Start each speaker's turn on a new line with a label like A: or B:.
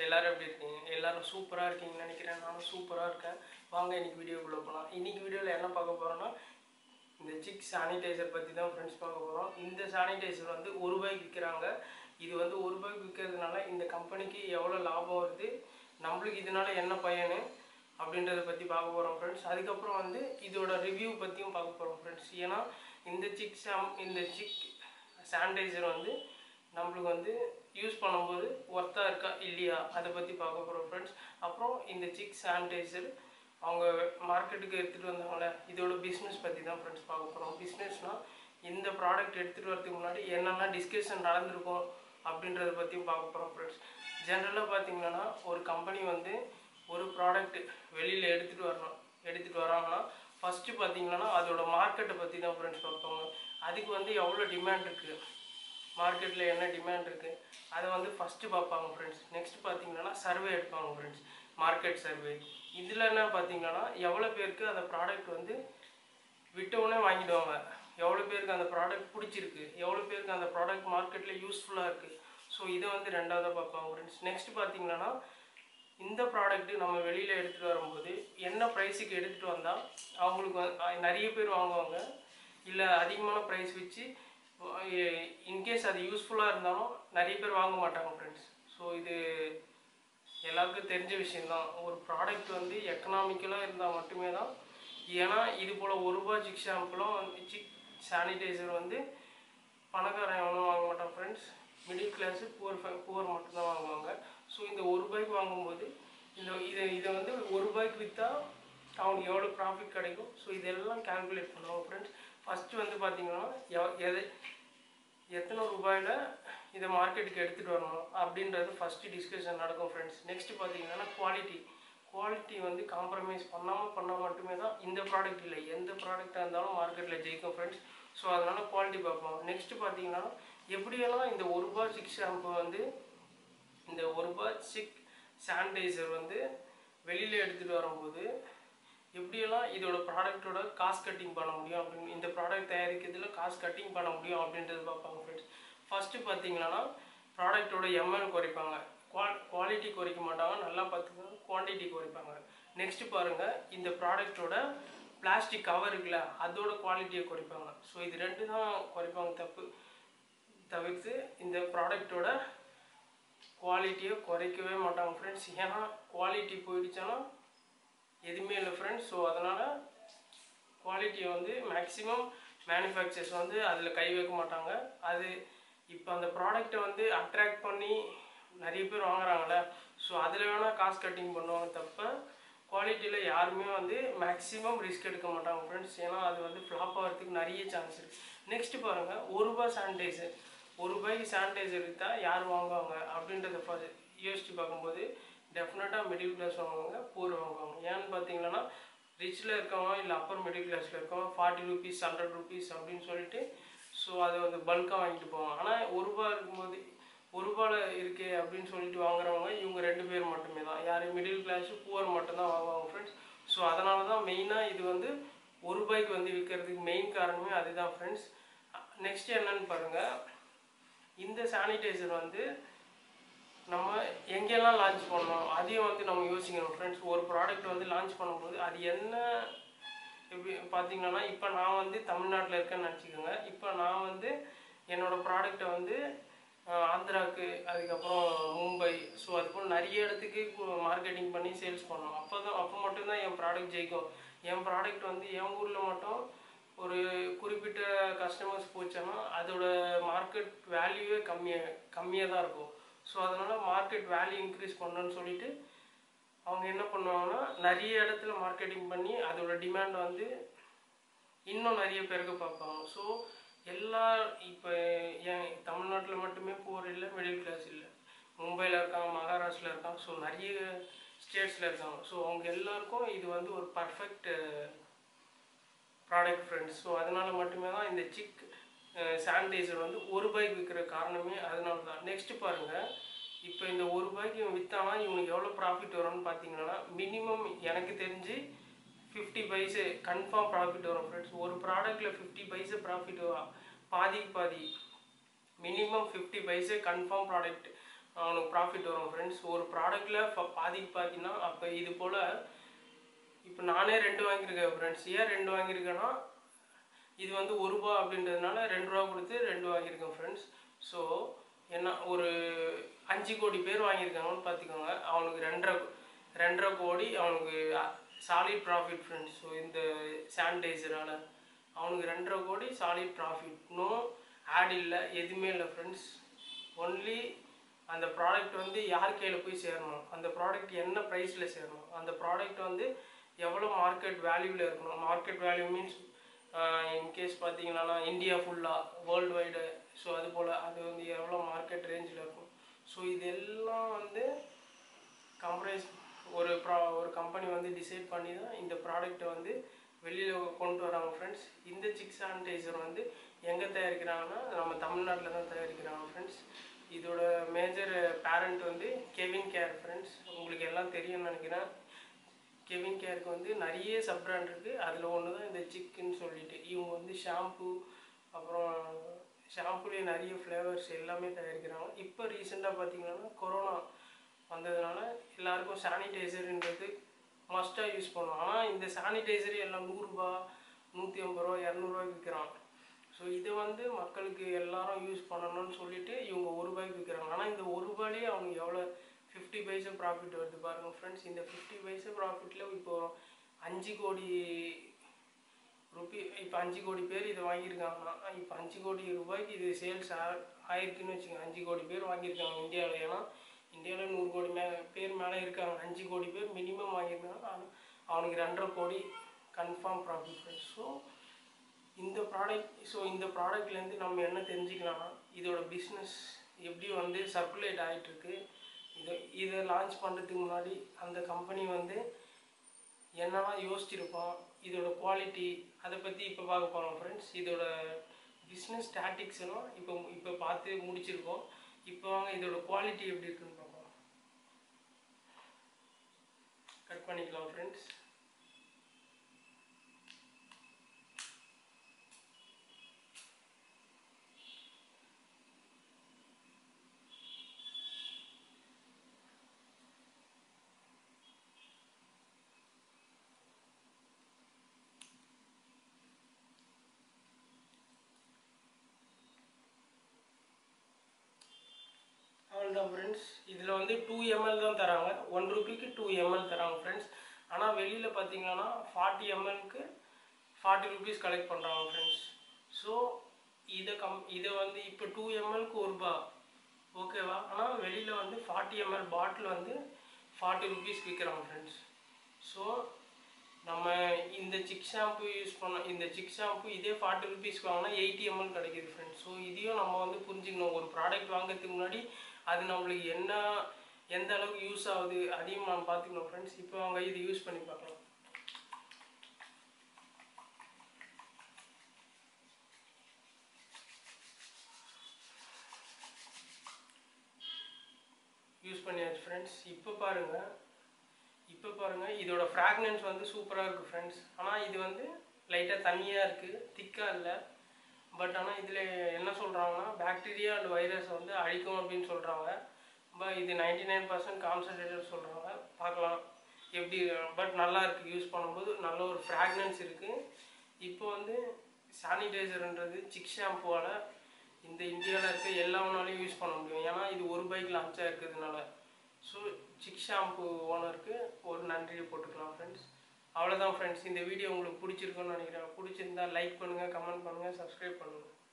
A: எல்லாரும் எப்படி இருக்கீங்க எல்லாரும் சூப்பராக இருக்கீங்கன்னு நினைக்கிறேன் நானும் சூப்பராக இருக்கேன் வாங்க இன்னைக்கு வீடியோக்குள்ளே போகலாம் இன்னைக்கு வீடியோவில் என்ன பார்க்க போகிறோன்னா இந்த சிக் சானிடைசர் பற்றி தான் ஃப்ரெண்ட்ஸ் பார்க்க போகிறோம் இந்த சானிடைசர் வந்து ஒரு ரூபாய்க்கு விற்கிறாங்க இது வந்து ஒரு ரூபாய்க்கு விற்கிறதுனால இந்த கம்பெனிக்கு எவ்வளோ லாபம் வருது நம்மளுக்கு இதனால என்ன பயனு அப்படின்றத பற்றி பார்க்க போகிறோம் ஃப்ரெண்ட்ஸ் அதுக்கப்புறம் வந்து இதோட ரிவ்யூ பற்றியும் பார்க்க போகிறோம் ஃப்ரெண்ட்ஸ் ஏன்னா இந்த சிக் சாம் இந்த சிக் சானிடைசர் வந்து நம்மளுக்கு வந்து யூஸ் பண்ணும்போது ஒர்த்தாக இருக்கா இல்லையா அதை பற்றி பார்க்க போகிறோம் ஃப்ரெண்ட்ஸ் அப்புறம் இந்த சிக் சானிடைசர் அவங்க மார்க்கெட்டுக்கு எடுத்துகிட்டு வந்தாங்களே இதோட பிஸ்னஸ் பற்றி தான் ஃப்ரெண்ட்ஸ் பார்க்க போகிறோம் பிஸ்னஸ்னால் இந்த ப்ராடக்ட் எடுத்துகிட்டு வரதுக்கு முன்னாடி என்னென்ன டிஸ்கஷன் நடந்திருக்கும் அப்படின்றத பற்றியும் பார்க்க போகிறோம் ஃப்ரெண்ட்ஸ் ஜென்ரலாக பார்த்தீங்கன்னா ஒரு கம்பெனி வந்து ஒரு ப்ராடக்ட் வெளியில் எடுத்துகிட்டு வரணும் எடுத்துகிட்டு வராங்கன்னா ஃபஸ்ட்டு பார்த்தீங்கன்னா அதோட மார்க்கெட்டை பற்றி தான் ஃப்ரெண்ட்ஸ் பார்ப்பாங்க அதுக்கு வந்து எவ்வளோ டிமாண்ட் இருக்குது மார்க்கெட்டில் என்ன டிமாண்ட் இருக்குது அதை வந்து ஃபஸ்ட்டு பார்ப்பாங்க ஃப்ரெண்ட்ஸ் நெக்ஸ்ட் பார்த்தீங்கன்னா சர்வே எடுப்பாங்க ஃப்ரெண்ட்ஸ் மார்க்கெட் சர்வே இதில் என்ன பார்த்தீங்கன்னா எவ்வளோ பேருக்கு அந்த ப்ராடக்ட் வந்து விட்டவுடனே வாங்கிடுவாங்க எவ்வளோ பேருக்கு அந்த ப்ராடக்ட் பிடிச்சிருக்கு எவ்வளோ பேருக்கு அந்த ப்ராடக்ட் மார்க்கெட்டில் யூஸ்ஃபுல்லாக இருக்குது ஸோ இதை வந்து ரெண்டாவதாக பார்ப்பாங்க ஃப்ரெண்ட்ஸ் நெக்ஸ்ட் பார்த்தீங்கன்னா இந்த ப்ராடக்ட்டு நம்ம வெளியில் எடுத்துகிட்டு வரும்போது என்ன ப்ரைஸுக்கு எடுத்துகிட்டு வந்தால் அவங்களுக்கு வந்து- அஹ் நிறைய பேர் வாங்குவாங்க இல்லை அதிகமான ப்ரைஸ் வச்சு இன்கேஸ் அது யூஸ்ஃபுல்லாக இருந்தாலும் நிறைய பேர் வாங்க மாட்டாங்க ஃப்ரெண்ட்ஸ் ஸோ இது எல்லாருக்கும் தெரிஞ்ச விஷயம்தான் ஒரு ப்ராடக்ட் வந்து எக்கனாமிக்கலாக இருந்தால் மட்டுமே தான் ஏன்னா இது போல் ஒரு ரூபா சிக் ஷாம்புலாம் வந்து சிக் சானிடைசர் வந்து பணக்காரன் எவனும் வாங்க மாட்டான் friends middle class poor poor மட்டும்தான் வாங்குவாங்க ஸோ இந்த ஒரு ரூபாய்க்கு வாங்கும்போது இந்த இதை இதை வந்து ஒரு ரூபாய்க்கு விற்றா அவனுக்கு எவ்வளோ ப்ராஃபிட் கிடைக்கும் ஸோ இதெல்லாம் கால்குலேட் பண்ணுவாங்க ஃப்ரெண்ட்ஸ் ஃபஸ்ட்டு வந்து பார்த்தீங்கன்னா எவ- எதை எத்தனை ரூபாயில் இதை மார்க்கெட்டுக்கு எடுத்துகிட்டு வரணும் அப்படின்றது ஃபஸ்ட்டு டிஸ்கஷன் நடக்கும் ஃப்ரெண்ட்ஸ் நெக்ஸ்ட் பார்த்தீங்கன்னா குவாலிட்டி குவாலிட்டி வந்து காம்ப்ரமைஸ் பண்ணாமல் பண்ணால் மட்டுமே தான் இந்த ப்ராடக்ட் இல்லை எந்த ப்ராடக்டாக இருந்தாலும் மார்க்கெட்டில் ஜெயிக்கும் ஃப்ரெண்ட்ஸ் ஸோ அதனால் குவாலிட்டி பார்ப்போம் நெக்ஸ்ட் பார்த்தீங்கன்னா எப்படியெல்லாம் இந்த ஒரு ரூபா சிக் ஷாம்பு வந்து இந்த ஒரு ரூபாய் சிக் சானிடைசர் வந்து வெளியில் எடுத்துகிட்டு வரும்போது எப்படியெல்லாம் இதோட ப்ராடக்ட்டோட காஸ்ட் கட்டிங் பண்ண முடியும் அப்படின்னு இந்த ப்ராடக்ட் தயாரிக்கிறதுல காஸ்ட் கட்டிங் பண்ண முடியும் அப்படின்றது பார்ப்பாங்க ஃப்ரெண்ட்ஸ் ஃபஸ்ட்டு பார்த்தீங்கன்னா ப்ராடக்ட்டோட எம்எல் குறைப்பாங்க குவா குவாலிட்டி குறைக்க மாட்டாங்க நல்லா பார்த்துக்கோங்க குவான்டிட்டி குறைப்பாங்க நெக்ஸ்ட் பாருங்கள் இந்த ப்ராடக்ட்டோட பிளாஸ்டிக் கவர் இருக்குல்ல அதோட குவாலிட்டியை குறைப்பாங்க ஸோ இது ரெண்டு தான் குறைப்பாங்க தப்பு தவிர்த்து இந்த ப்ராடக்ட்டோட குவாலிட்டியை குறைக்கவே மாட்டாங்க ஃப்ரெண்ட்ஸ் ஏன்னா குவாலிட்டி போயிடுச்சுன்னா எதுவுமே இல்லை ஃப்ரெண்ட்ஸ் ஸோ அதனால் குவாலிட்டியை வந்து மேக்ஸிமம் மேனுஃபேக்சர்ஸ் வந்து அதில் கை வைக்க மாட்டாங்க அது இப்போ அந்த ப்ராடக்டை வந்து அட்ராக்ட் பண்ணி நிறைய பேர் வாங்குறாங்கல்ல ஸோ அதில் வேணால் காஸ்ட் கட்டிங் பண்ணுவாங்க தப்ப குவாலிட்டியில் யாருமே வந்து மேக்ஸிமம் ரிஸ்க் எடுக்க மாட்டாங்க ஃப்ரெண்ட்ஸ் ஏன்னா அது வந்து ஃப்ளாப் ஆகிறதுக்கு நிறைய சான்ஸ் இருக்குது நெக்ஸ்ட் பாருங்கள் ஒரு ரூபாய் சானிடைசர் ஒரு ரூபாய்க்கு சானிடைசர் விற்றா யார் வாங்குவாங்க அப்படின்றத ஃபர்ஸ்ட் யோசிச்சு பார்க்கும்போது டெஃபினட்டாக மிடில் கிளாஸ் வாங்குவாங்க பூர் வாங்குவாங்க ஏன்னு பார்த்தீங்கன்னா ரிச்சில் இருக்கவங்க இல்லை அப்பர் மிடில் கிளாஸில் இருக்கவங்க ஃபார்ட்டி ருபீஸ் ஹண்ட்ரட் ருபீஸ் அப்படின்னு சொல்லிட்டு ஸோ அதை வந்து பல்காக வாங்கிட்டு போவாங்க ஆனால் ஒரு ரூபா இருக்கும்போது ஒரு ரூபாயில் இருக்கே அப்படின்னு சொல்லிட்டு வாங்குறவங்க இவங்க ரெண்டு பேர் மட்டுமே தான் யார் மிடில் கிளாஸு புவர் மட்டும்தான் வாங்குவாங்க ஃப்ரெண்ட்ஸ் ஸோ அதனால தான் மெயினாக இது வந்து ஒரு ரூபாய்க்கு வந்து விற்கிறதுக்கு மெயின் காரணமே அதுதான் ஃப்ரெண்ட்ஸ் நெக்ஸ்ட் என்னன்னு பாருங்கள் இந்த சானிடைசர் வந்து நம்ம எங்கெல்லாம் லான்ச் பண்ணோம் அதையும் வந்து நம்ம யோசிக்கணும் ஃப்ரெண்ட்ஸ் ஒரு ப்ராடக்ட் வந்து லான்ச் பண்ணும்போது அது என்ன எப்படி பார்த்தீங்கன்னா இப்போ நான் வந்து தமிழ்நாட்டில் இருக்கேன்னு நினச்சிக்கோங்க இப்போ நான் வந்து என்னோட ப்ராடக்டை வந்து அஹ், ஆந்திராவுக்கு அதுக்கப்புறம் மும்பை ஸோ அது போல் நிறைய இடத்துக்கு மார்க்கெட்டிங் பண்ணி சேல்ஸ் பண்ணோம் அப்போ தான் அப்போ மட்டும்தான் என் ப்ராடக்ட் ஜெயிக்கும் என் ப்ராடக்ட் வந்து என் ஊரில் மட்டும் ஒரு குறிப்பிட்ட கஸ்டமர்ஸ் போச்சுன்னா அதோட மார்க்கெட் வேல்யூவே கம்மியாக கம்மியாக தான் இருக்கும் ஸோ அதனால் மார்க்கெட் வேல்யூ இன்க்ரீஸ் பண்ணணும்னு சொல்லிட்டு அவங்க என்ன பண்ணுவாங்கன்னா நிறைய இடத்துல மார்க்கெட்டிங் பண்ணி அதோட டிமாண்ட் வந்து இன்னும் நிறைய பேருக்கு பார்ப்பாங்க ஸோ எல்லா இப்போ ஏன் தமிழ்நாட்டில் மட்டுமே போர் இல்லை மிடில் கிளாஸ் இல்லை மும்பையில் இருக்காங்க மகாராஷ்டிரில் இருக்காங்க ஸோ நிறைய ஸ்டேட்ஸில் இருக்காங்க ஸோ அவங்க எல்லாருக்கும் இது வந்து ஒரு பர்ஃபெக்ட் ப்ராடக்ட் ஃப்ரெண்ட்ஸ் ஸோ அதனால் மட்டுமே தான் இந்த சிக் சானிடைசர் வந்து ஒரு ரூபாய்க்கு விற்கிற காரணமே அதனால தான் நெக்ஸ்ட் பாருங்கள் இப்போ இந்த ஒரு ரூபாய்க்கு இவன் விற்றானா இவனுக்கு எவ்வளோ ப்ராஃபிட் வரும்னு பார்த்தீங்கன்னா மினிமம் எனக்கு தெரிஞ்சு ஃபிஃப்டி பைசே கன்ஃபார்ம் ப்ராஃபிட் வரும் ஃப்ரெண்ட்ஸ் ஒரு ப்ராடக்ட்டில் ஃபிஃப்டி பைசே ப்ராஃபிட் வரும் பாதிக்கு பாதி minimum fifty paise confirm product அவனுக்கு ப்ராஃபிட் வரும் ஃப்ரெண்ட்ஸ் ஒரு ப்ராடக்ட்டில் பாதிக்கு பாதினா அப்போ இது போல் இப்போ நானே ரெண்டு வாங்கியிருக்கேன் ஃப்ரெண்ட்ஸ் ஏன் ரெண்டு வாங்கியிருக்கேன்னா இது வந்து ஒரு ரூபா அப்படின்றதுனால ரெண்டு ரூபா கொடுத்து ரெண்டு வாங்கியிருக்கேன் ஃப்ரெண்ட்ஸ் ஸோ என்ன ஒரு அஞ்சு கோடி பேர் வாங்கியிருக்காங்கன்னு பார்த்துக்கோங்க அவனுக்கு ரெண்டரை ரெண்டரை கோடி அவனுக்கு சாலிட் ப்ராஃபிட் ஃப்ரெண்ட்ஸ் ஸோ இந்த சானிடைசரால் அவனுக்கு ரெண்டரை கோடி சாலிட் ப்ராஃபிட் நோ ஆட் இல்லை எதுவுமே இல்லை ஃப்ரெண்ட்ஸ் ஒன்லி அந்த ப்ராடக்ட் வந்து யார் கையில் போய் சேரணும் அந்த ப்ராடக்ட் என்ன ப்ரைஸில் சேரணும் அந்த ப்ராடக்ட் வந்து எவ்வளோ மார்க்கெட் வேல்யூவில் இருக்கணும் மார்க்கெட் வேல்யூ மீன்ஸ் இன்கேஸ் பார்த்தீங்கன்னா இந்தியா ஃபுல்லாக வேர்ல்டு வைடு ஸோ அது போல் அது வந்து எவ்வளோ மார்க்கெட் ரேஞ்சில் இருக்கும் ஸோ இதெல்லாம் வந்து கம்பரைஸ் ஒரு ப்ரா ஒரு கம்பெனி வந்து டிசைட் பண்ணி தான் இந்த ப்ராடக்ட்டை வந்து வெளியில் கொண்டு வராங்க ஃப்ரெண்ட்ஸ் இந்த சிக் சானிடைசர் வந்து எங்கே தயாரிக்கிறாங்கன்னா நம்ம தமிழ்நாட்டில் தான் தயாரிக்கிறாங்க ஃப்ரெண்ட்ஸ் இதோட மேஜர் பேரண்ட் வந்து கெவின் கேர் ஃப்ரெண்ட்ஸ் உங்களுக்கு எல்லாம் தெரியும்னு நினைக்கிறேன் கெவின் கேருக்கு வந்து நிறைய சப் பிராண்ட் இருக்குது அதில் ஒன்று தான் இந்த சிக்குன்னு சொல்லிட்டு இவங்க வந்து ஷாம்பு அப்புறம் ஷாம்புலேயே நிறைய ஃப்ளேவர்ஸ் எல்லாமே தயாரிக்கிறாங்க இப்போ ரீசெண்டாக பார்த்தீங்கன்னா கொரோனா வந்ததுனால எல்லாருக்கும் சானிடைசர்ன்றது மஸ்ட்டாக யூஸ் பண்ணுவோம் ஆனால் இந்த சானிடைசர் எல்லாம் நூறுரூபா நூற்றி ஐம்பது ரூபா இரநூறுவாய்க்கு விற்கிறாங்க ஸோ இதை வந்து மக்களுக்கு எல்லாரும் யூஸ் பண்ணணும்னு சொல்லிட்டு இவங்க ஒரு ரூபாய்க்கு விற்கிறாங்க ஆனால் இந்த ஒரு ரூபாயிலே அவங்க எவ்வளோ ஃபிஃப்டி பைசா ப்ராஃபிட் வருது பாருங்கள் ஃப்ரெண்ட்ஸ் இந்த ஃபிஃப்டி பைசா ப்ராஃபிட்டில் இப்போ அஞ்சு கோடி ருபி இப்போ அஞ்சு கோடி பேர் இதை வாங்கியிருக்காங்கன்னா இப்போ அஞ்சு கோடி ரூபாய்க்கு இது சேல்ஸ் ஆ ஆயிருக்குன்னு வச்சுக்கோங்க அஞ்சு கோடி பேர் வாங்கியிருக்காங்க இந்தியாவில் ஏன்னா இந்தியாவில் நூறு கோடி மே பேர் மேலே இருக்காங்க அஞ்சு கோடி பேர் மினிமம் வாங்கியிருக்காங்க ஆனால் அவனுக்கு ரெண்டரை கோடி கன்ஃபார்ம் ப்ராஃபிட் ஸோ இந்த ப்ராடக்ட் ஸோ இந்த ப்ராடக்ட்லேருந்து நம்ம என்ன தெரிஞ்சுக்கலாம்னா இதோட பிஸ்னஸ் எப்படி வந்து சர்க்குலேட் ஆகிட்டுருக்கு இதை இதை லான்ச் பண்ணுறதுக்கு முன்னாடி அந்த கம்பெனி வந்து என்னெல்லாம் யோசிச்சிருப்போம் இதோட குவாலிட்டி அதை பற்றி இப்போ பார்க்க போகிறோம் ஃப்ரெண்ட்ஸ் இதோட பிஸ்னஸ் ஸ்டாட்டிக்ஸ் எல்லாம் இப்போ இப்போ பார்த்து முடிச்சிருக்கோம் இப்போ வாங்க இதோட குவாலிட்டி எப்படி இருக்குன்னு பார்ப்போம் கட் பண்ணிக்கலாம் ஃப்ரெண்ட்ஸ் அவ்வளோதான் ஃப்ரெண்ட்ஸ் இதில் வந்து டூ எம்எல் தான் தராங்க ஒன் ருபிக்கு டூ எம்எல் தராங்க ஃப்ரெண்ட்ஸ் ஆனால் வெளியில் பார்த்தீங்கன்னா ஃபார்ட்டி எம்எல்க்கு ஃபார்ட்டி ருபீஸ் கலெக்ட் பண்ணுறாங்க ஃப்ரெண்ட்ஸ் ஸோ இதை கம் இதை வந்து இப்போ டூ எம்எல்க்கு ஒரு ரூபா ஓகேவா ஆனால் வெளியில் வந்து ஃபார்ட்டி எம்எல் பாட்டில் வந்து ஃபார்ட்டி ருபீஸ் விற்கிறாங்க ஃப்ரெண்ட்ஸ் ஸோ நம்ம இந்த சிக் ஷாம்பு யூஸ் பண்ண இந்த சிக் ஷாம்பு இதே ஃபார்ட்டி ருபீஸ்க்கு வாங்கினா எயிட்டி எம்எல் கிடைக்குது ஃப்ரெண்ட்ஸ் ஸோ இதையும் நம்ம வந்து புரிஞ்சுக்கணும் ஒரு ப்ராடக்ட் வாங்குறதுக்கு முன்னாடி அது நம்மளுக்கு என்ன எந்த அளவுக்கு யூஸ் ஆகுது அதையும் நம்ம பார்த்துக்கணும் ஃப்ரெண்ட்ஸ் இப்போ அவங்க இது யூஸ் பண்ணி பார்க்கலாம் யூஸ் பண்ணியாச்சு ஃப்ரெண்ட்ஸ் இப்போ பாருங்கள் இப்போ பாருங்கள் இதோட ஃப்ராக்னன்ஸ் வந்து சூப்பராக இருக்குது ஃப்ரெண்ட்ஸ் ஆனால் இது வந்து லைட்டாக தண்ணியாக இருக்குது திக்காக இல்லை பட் ஆனால் இதில் என்ன சொல்கிறாங்கன்னா பாக்டீரியா அண்ட் வைரஸை வந்து அழிக்கும் அப்படின்னு சொல்கிறாங்க பட் இது நைன்டி நைன் பர்சன்ட் கான்சன்ட்ரேட்டட் சொல்கிறாங்க பார்க்கலாம் எப்படி பட் நல்லா இருக்குது யூஸ் பண்ணும்போது நல்ல ஒரு ஃப்ராக்னன்ஸ் இருக்குது இப்போ வந்து சானிடைசர்ன்றது சிக் ஷாம்புவால் இந்த இந்தியாவில் இருக்க எல்லாவனாலையும் யூஸ் பண்ண முடியும் ஏன்னா இது ஒரு பைக் லான்ச்சாக இருக்கிறதுனால ஸோ சிக் ஷாம்பு ஓனருக்கு ஒரு நன்றியை போட்டுக்கலாம் ஃப்ரெண்ட்ஸ் அவ்வளோதான் ஃப்ரெண்ட்ஸ் இந்த வீடியோ உங்களுக்கு பிடிச்சிருக்குன்னு நினைக்கிறேன் பிடிச்சிருந்தா லைக் பண்ணுங்கள் கமெண்ட் பண்ணுங்கள் சப்ஸ்கிரைப் பண்ணுங்கள்